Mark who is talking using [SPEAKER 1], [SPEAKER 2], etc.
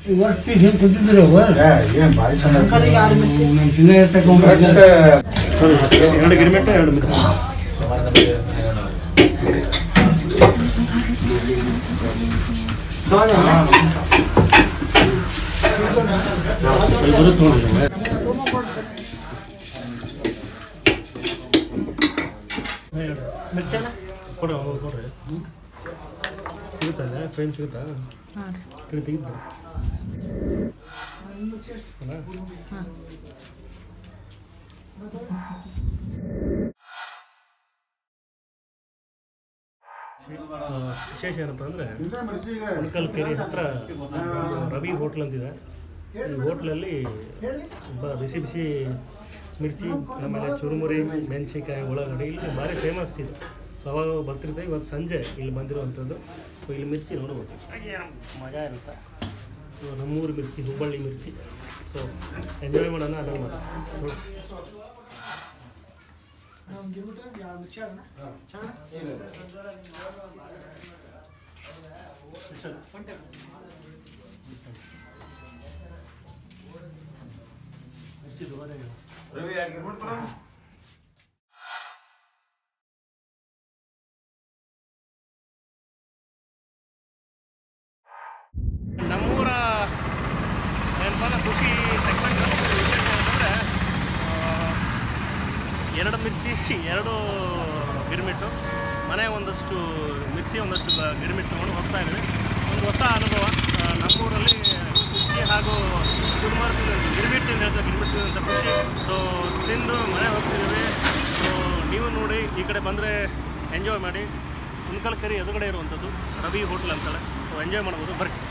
[SPEAKER 1] ವರ್ಷ ಹಿಂಗೆ ಕುಂತಿದ್ರು ಅವ
[SPEAKER 2] ಏನ್ ಭಾರಿ ಚಂದ
[SPEAKER 1] ಮೆಣಸಿನ ತಗೊಂಡ್ರೆ
[SPEAKER 3] ಎರಡು ಗಿರ್ಮಿಟ್ ಎರಡು ಮಿರ್ಚಿ ಐದು ತೊಗೊಂಡ್ರಿ ಕೊಡ ಕೊಡ್ರಿ ಸಿಗುತ್ತಾ ಫ್ರೇಮ್ ಸಿಗುತ್ತಾ ಕಡೆ ತೆಗಿದ್ದ ವಿಶೇಷ ಏನಪ್ಪ ಅಂದರೆ ಉಣಕಲ್ ಕೆರೆ ಹತ್ರ ಒಂದು ರವಿ ಹೋಟ್ಲ್ ಅಂತಿದೆ ಈ ಹೋಟ್ಲಲ್ಲಿ ತುಂಬ ಬಿಸಿ ಬಿಸಿ ಮಿರ್ಚಿ ಆಮೇಲೆ ಚುರುಮುರಿ ಮೆಣಸಿನ್ಕಾಯಿ ಒಳಗಡೆ ಇಲ್ಲಿ ಭಾರಿ ಫೇಮಸ್ ಇದು ಸೊ ಅವಾಗ ಬರ್ತಿರ್ತೆ ಇವತ್ತು ಸಂಜೆ ಇಲ್ಲಿ ಬಂದಿರುವಂಥದ್ದು ಸೊ ಇಲ್ಲಿ ಮಿರ್ಚಿ ನೋಡ್ಬೋದು ಏನು ಮಜಾ ಇರುತ್ತೆ ಸೊ ನಮ್ಮೂರು ಮಿರ್ಚಿ ಹುಬ್ಬಳ್ಳಿ ಮಿರ್ಚಿ ಸೊ ಎಂಜಾಯ್ ಮಾಡೋಣ ಅಲ್ಲ ನೋಡಿ ಮಿರ್ಚಿ ದುಬಾರಿ ಆಗಿದೆ. ನಮ್ಮೂರ ಏನಪ್ಪ ಅಂದ್ರೆ ಕೃಷಿ ಸೆಗ್ಮೆಂಟ್ ವಿಶೇಷ ಏನಂದರೆ ಎರಡು ಮಿರ್ಚಿ ಎರಡು ಗಿರ್ಮಿಟ್ಟು ಮನೆ ಒಂದಷ್ಟು ಮಿರ್ಚಿ ಒಂದಷ್ಟು ಬ- ಗಿರ್ಮಿಟ್ ತೊಗೊಂಡು ಹೋಗ್ತಾ ಇದ್ವಿ ಒಂದು ಹೊಸ ಅನುಭವ ಆ, ನಮ್ಮೂರಲ್ಲಿ ಮಿರ್ಚಿ ಹಾಗೂ ಕುರ್ಮಾರ್ ಗಿರ್ಮಿಟ್ ಅಂತ ಹೇಳ್ತಾರೆ ಗಿರ್ಮಿಟ್ ಅಂತ ಖುಷಿ ಸೊ ತಿಂದು ಮನೆ ಹೋಗ್ತಿದ್ದೀವಿ ಸೊ ನೀವು ನೋಡಿ ಈ ಕಡೆ ಬಂದರೆ ಎಂಜಾಯ್ ಮಾಡಿ ಉಣ್ಕಲ್ ಕೆರೆ ಎದುರುಗಡೆ ಇರುವಂಥದ್ದು ರವಿ ಹೋಟ್ಲ್ ಅಂತಾಳೆ ಸೊ ಎಂಜಾಯ್ ಮಾಡ್ಬೋದು ಬರ್ರಿ